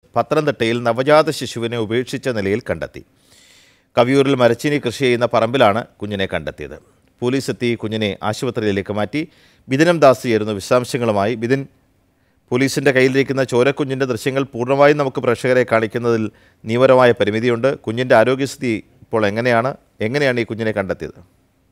പത്തനംതിട്ടയിൽ നവജാത ശിശുവിനെ ഉപേക്ഷിച്ച നിലയിൽ കണ്ടെത്തി കവിയൂരിൽ മരച്ചീനി കൃഷി ചെയ്യുന്ന പറമ്പിലാണ് കുഞ്ഞിനെ കണ്ടെത്തിയത് പോലീസ് എത്തി കുഞ്ഞിനെ ആശുപത്രിയിലേക്ക് മാറ്റി ബിദിനം ദാസ് ചേരുന്ന വിശദാംശങ്ങളുമായി ബിദിൻ പോലീസിൻ്റെ കയ്യിലിരിക്കുന്ന ചോരക്കുഞ്ഞിൻ്റെ ദൃശ്യങ്ങൾ പൂർണ്ണമായും നമുക്ക് പ്രേക്ഷകരെ കാണിക്കുന്നതിൽ നിയമപരമായ പരിമിതിയുണ്ട് കുഞ്ഞിൻ്റെ ആരോഗ്യസ്ഥിതി ഇപ്പോൾ എങ്ങനെയാണ് എങ്ങനെയാണ് ഈ കുഞ്ഞിനെ കണ്ടെത്തിയത്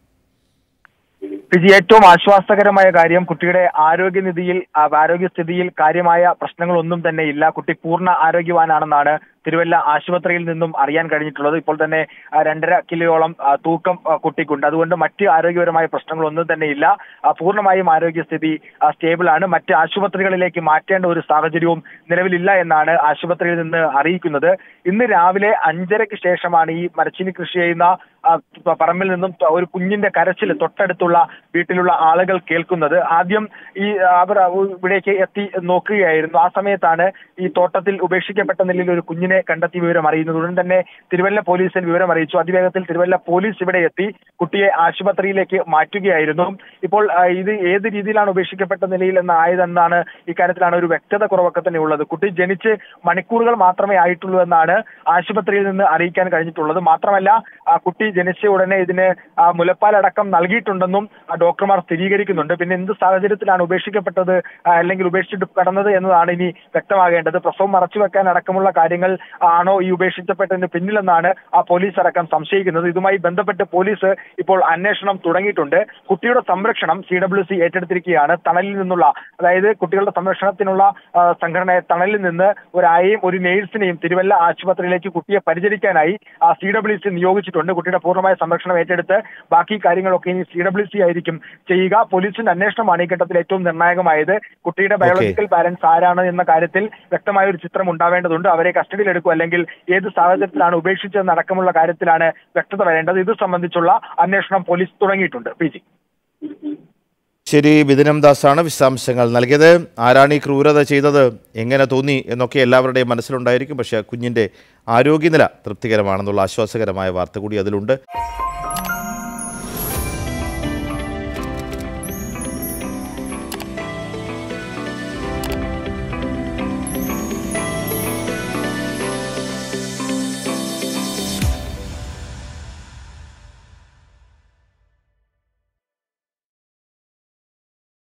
ഫിജി ഏറ്റവും ആശ്വാസകരമായ കാര്യം കുട്ടിയുടെ ആരോഗ്യനിധിയിൽ ആ, ആരോഗ്യസ്ഥിതിയിൽ കാര്യമായ പ്രശ്നങ്ങളൊന്നും തന്നെ ഇല്ല കുട്ടി പൂർണ്ണ ആരോഗ്യവാനാണെന്നാണ് തിരുവല്ല ആശുപത്രിയിൽ നിന്നും അറിയാൻ കഴിഞ്ഞിട്ടുള്ളത് ഇപ്പോൾ തന്നെ ആ, രണ്ടര കിലോയോളം ആ, തൂക്കം ആ, കുട്ടിക്കുണ്ട് അതുകൊണ്ട് മറ്റ് ആരോഗ്യപരമായ പ്രശ്നങ്ങളൊന്നും തന്നെ ഇല്ല ആ, പൂർണ്ണമായും ആരോഗ്യസ്ഥിതി ആ, സ്റ്റേബിൾ ആണ് മറ്റ് ആശുപത്രികളിലേക്ക് മാറ്റേണ്ട ഒരു സാഹചര്യവും നിലവിലില്ല എന്നാണ് ആശുപത്രിയിൽ നിന്ന് അറിയിക്കുന്നത് ഇന്ന് രാവിലെ അഞ്ചരയ്ക്ക് ശേഷമാണ് ഈ മരച്ചിനി കൃഷി ചെയ്യുന്ന ആ, പറമ്പിൽ നിന്നും ത- ഒരു കുഞ്ഞിന്റെ കരച്ചിൽ തൊട്ടടുത്തുള്ള വീട്ടിലുള്ള ആളുകൾ കേൾക്കുന്നത് ആദ്യം ഈ ആ, അവർ ഇവിടേക്ക് എത്തി നോക്കുകയായിരുന്നു ആ സമയത്താണ് ഈ തോട്ടത്തിൽ ഉപേക്ഷിക്കപ്പെട്ട നിലയിൽ ഒരു കുഞ്ഞിനെ കണ്ടെത്തി വിവരം അറിയുന്നത് ഉടൻ തന്നെ തിരുവല്ല പോലീസിൽ വിവരം അറിയിച്ചു അതിവേഗത്തിൽ തിരുവല്ല പോലീസ് ഇവിടെ എത്തി കുട്ടിയെ ആശുപത്രിയിലേക്ക് മാറ്റുകയായിരുന്നു ഇപ്പോൾ ആ, ഇത് ഏത് രീതിയിലാണ് ഉപേക്ഷിക്കപ്പെട്ട നിലയിൽ എന്ന് ആയതെന്നാണ് ഇക്കാര്യത്തിലാണ് ഒരു വ്യക്തത കുറവൊക്കെ തന്നെ ഉള്ളത് കുട്ടി ജനിച്ച് മണിക്കൂറുകൾ മാത്രമേ ആയിട്ടുള്ളൂ എന്നാണ് ആശുപത്രിയിൽ നിന്ന് അറിയിക്കാൻ കഴിഞ്ഞിട്ടുള്ളത് മാത്രമല്ല ആ കുട്ടി ജനിച്ച ഉടനെ ഇതിന് ആ, മുലപ്പാലടക്കം നൽകിയിട്ടുണ്ടെന്നും ആ, ഡോക്ടർമാർ സ്ഥിരീകരിക്കുന്നുണ്ട് പിന്നെ എന്ത് സാഹചര്യത്തിലാണ് ഉപേക്ഷിക്കപ്പെട്ടത് ആ, അല്ലെങ്കിൽ ഉപേക്ഷിച്ചിട്ട് കടന്നത് എന്നതാണ് ഇനി വ്യക്തമാകേണ്ടത് പ്രസവം മറച്ചുവെക്കാൻ അടക്കമുള്ള കാര്യങ്ങൾ ആണോ ഈ ഉപേക്ഷിക്കപ്പെട്ടതിന് പിന്നിലെന്നാണ് ആ പോലീസ് അടക്കം സംശയിക്കുന്നത് ഇതുമായി ബന്ധപ്പെട്ട് പോലീസ് ഇപ്പോൾ അന്വേഷണം തുടങ്ങിയിട്ടുണ്ട് കുട്ടിയുടെ സംരക്ഷണം സി ഡബ്ല്യു സി ഏറ്റെടുത്തിരിക്കുകയാണ് തണലിൽ നിന്നുള്ള അതായത് കുട്ടികളുടെ സംരക്ഷണത്തിനുള്ള ആ, സംഘടന തണലിൽ നിന്ന് ഒരായെയും ഒരു നേഴ്സിനെയും തിരുവല്ല ആശുപത്രിയിലേക്ക് കുട്ടിയെ പരിചരിക്കാനായി ആ സി ഡബ്ല്യു സി നിയോഗിച്ചിട്ടുണ്ട് കുട്ടിയുടെ പൂർണ്ണമായ സംരക്ഷണം ഏറ്റെടുത്ത് ബാക്കി കാര്യങ്ങളൊക്കെ ഇനി സി ഡബ്ല്യു സി ആയിരിക്കും ചെയ്യുക പോലീസിന്റെ അന്വേഷണമാണ് ഈ ഘട്ടത്തിൽ ഏറ്റവും നിർണായകമായത് കുട്ടിയുടെ ബയോളജിക്കൽ പാരന്റ്സ് ആരാണ് എന്ന കാര്യത്തിൽ വ്യക്തമായ ഒരു ചിത്രം ഉണ്ടാവേണ്ടതുണ്ട് അവരെ കസ്റ്റഡിയിൽ എടുക്കുക അല്ലെങ്കിൽ ഏത് സാഹചര്യത്തിലാണ് ഉപേക്ഷിച്ചതെന്ന് അടക്കമുള്ള കാര്യത്തിലാണ് വ്യക്തത വരേണ്ടത് ഇത് സംബന്ധിച്ചുള്ള അന്വേഷണം പോലീസ് തുടങ്ങിയിട്ടുണ്ട് പി ജി ശരി ബിദിനം ദാസാണ് വിശദാംശങ്ങൾ നൽകിയത് ആരാണ് ഈ ക്രൂരത ചെയ്തത് എങ്ങനെ തോന്നി എന്നൊക്കെ എല്ലാവരുടെയും മനസ്സിലുണ്ടായിരിക്കും പക്ഷേ ആ കുഞ്ഞിൻ്റെ ആരോഗ്യനില തൃപ്തികരമാണെന്നുള്ള ആശ്വാസകരമായ വാർത്ത കൂടി അതിലുണ്ട്